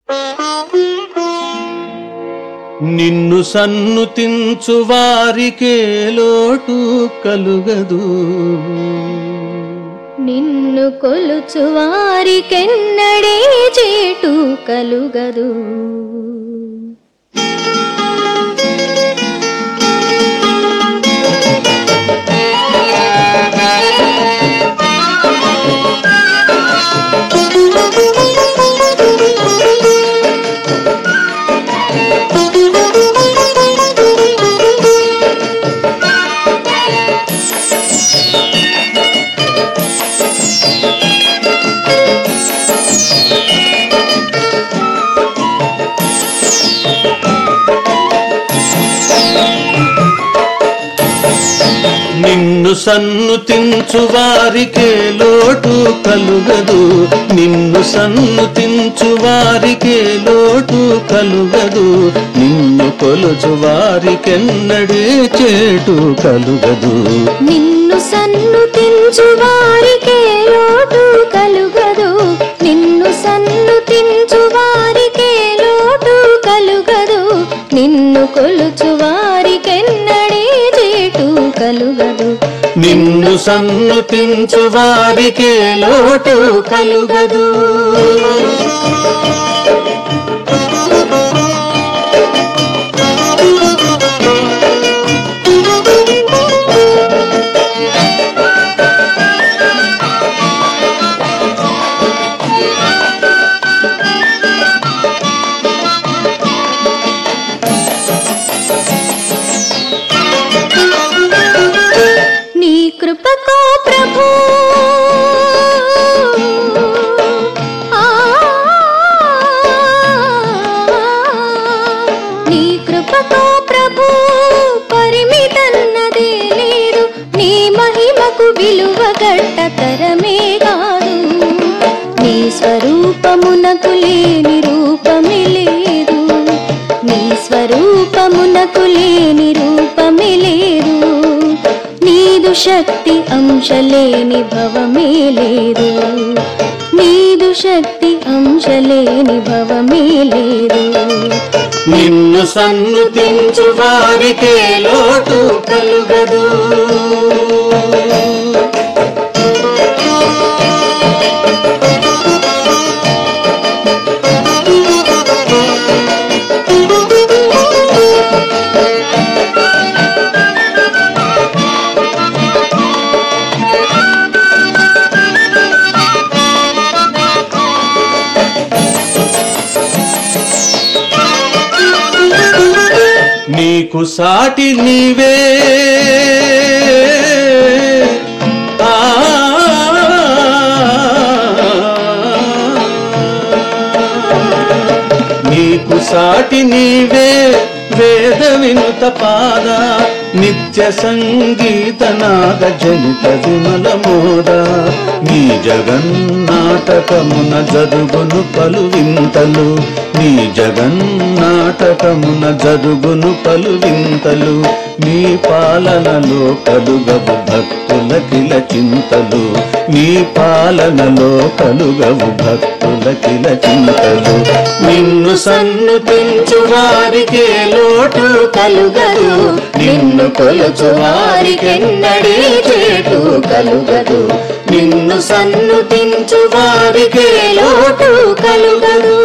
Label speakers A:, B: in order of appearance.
A: నిన్ను సన్నుతించు వారికే లోటు కలుగదు
B: నిన్ను కొలుచు వారికెన్నడే చేటు కలుగదు
A: నిన్ను సన్నుతించు వారికే లోటు కలుగదు నిన్ను సన్నుతించు వారికే లోటు కలుగదు నిన్ను కొలుచు వారికెన్నడే చేటు కలుగదు
B: నిన్ను సన్నుతించు వారికే లోటు కలుగదు నిన్ను సన్నుతించు వారికే లోటు కలుగదు నిన్ను కొలుచు వారికెన్నడే చేటు కలుగదు
A: నిన్ను సన్నుతించు వారికే లోటు కలుగదు
B: నీ కృపకో ప్రభు ఆ, నీ కృపకో ప్రభు పరిమితన్నదే లేదు నీ మహిమకు విలువ గట్ట తరమే కాదు నీ స్వరూపమునకు లేని రూపమే లేదు నీ స్వరూపమునకు లేని రూపమే లేదు నీదు శక్తి అంశలేని భవమే లేదు నీదు శక్తి అంశలేని భవమే లేదు
A: నిన్ను సన్నుతించు వారికే లోటు కలుగదు నీకు సాటి నీవే ఆ నీకు సాటి నీవే వేద వినుత పాద నిత్య సంగీత నాద జనిత విమల మోద నీ జగన్నాటకమున జరుగును పలు వింతలు నీ జగన్నాటకమున జరుగును పలు వింతలు నీ పాలనలో కలుగవు భక్తుల కిల చింతలు నీ పాలనలో కలుగవు భక్తుల కిల చింతలు నిన్ను సన్నుతించు వారికే లోటు కలుగదు నిన్ను కొలుచు వారికెన్నడే చేటు కలుగదు నిన్ను సన్నుతించు వారికే లోటు కలుగదు